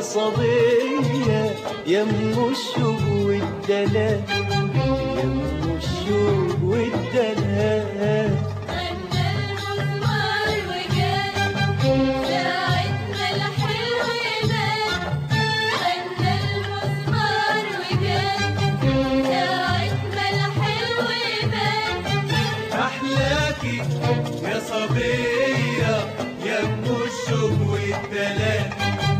صبية يم الشوق والدلال يم الشوق والدلال غنى المزمار وجال ساعتنا الحلو بان غنى المزمار وجال ساعتنا الحلو بان أحلاكي يا صبية يا أم الشوق والدلال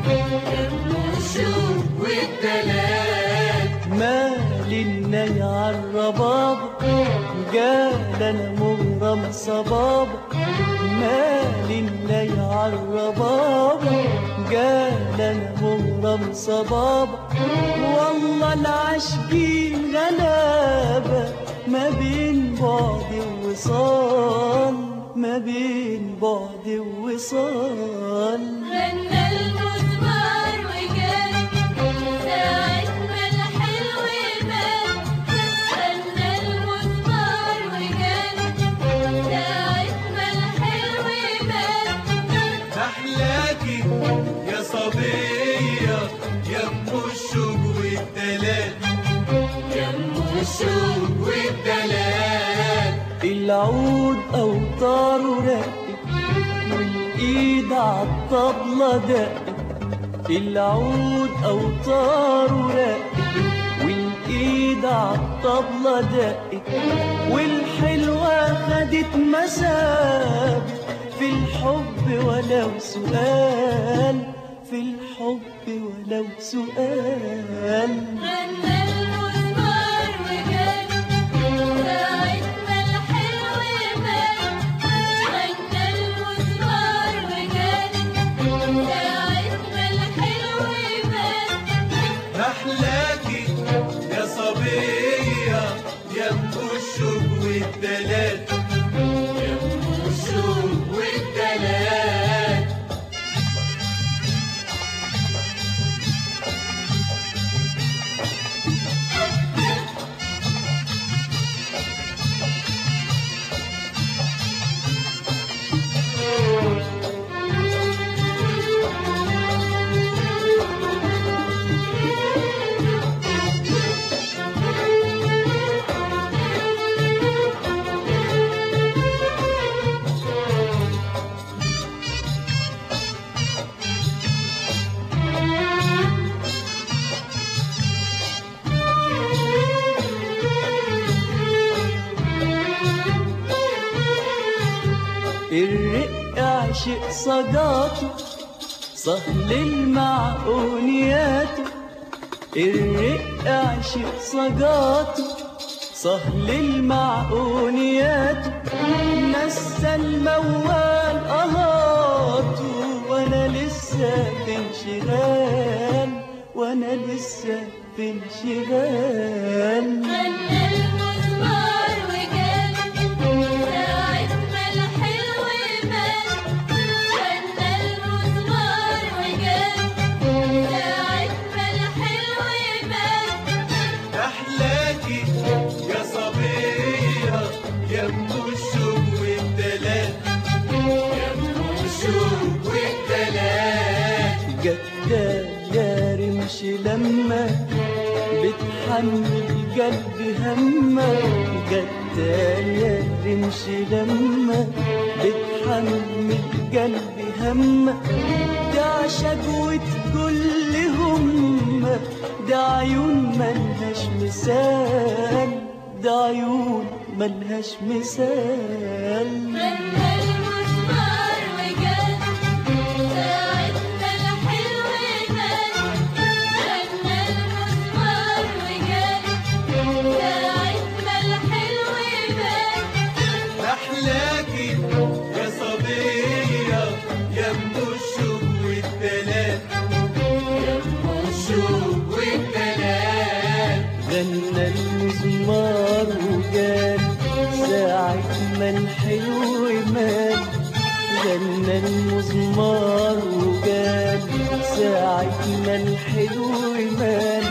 الشوق والدلال مال الناي عالرباب قال انا مغرم صباب مال الناي عالرباب قال انا مغرم صباب والله العاشقين غلابة ما بين بعد ووصال ما بين بعد ووصال غنى المزمار وجال ساعتنا الحلو بان غنى المزمار وجال ساعتنا الحلو بان أحلاكي يا صبية يا أم الشوق والدلال يم الشوق والدلال العود أوتاره رقت والإيد عالطبلة دقت العود أوتاره رقت والإيد عالطبلة دقت والحلوة خدت مسافة في الحب ولو سؤال في الحب ولو سؤال غنى المزمار وجال ساعتنا الحلو بان غنى المزمار وجال ساعتنا الحلو بان أحلاكي يا صبية يا أم الشوق والدلال يا أم الشوق والدلال الرق عشق صداته سهل المعقونياته الرق عشق صداته سهل المعقونياته نسى الموال قهاته وانا لسه في انشغال وانا لسه في انشغال غنى المزمار وجال ساعتنا الحلو بان غنى المزمار وجال ساعتنا الحلو بان أحلاكي يا صبية يا أم الشوق والدلال يا أم الشوق والدلال جدال يا رمش لما بتحمل قلبي همة جدال يا رمش لما بتحمل قلبي همة ده شجوة كل همة ده عيون ملهاش مثال ده عيون ملهاش مثال غنى المزمار وجال ساعتنا الحلو بان غنى المزمار وجال ساعتنا الحلو بان أحلاكي يا صبية يا أم الشوق والدلال يا أم الشوق والدلال غنى المزمار وقال ساعة ما الحلو مال غنى المزمار وقال ساعة ما الحلو مال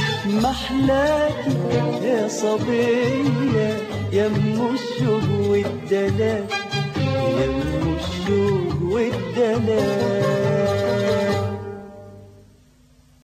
محلاكي يا صبية يا ام الشوق والدلال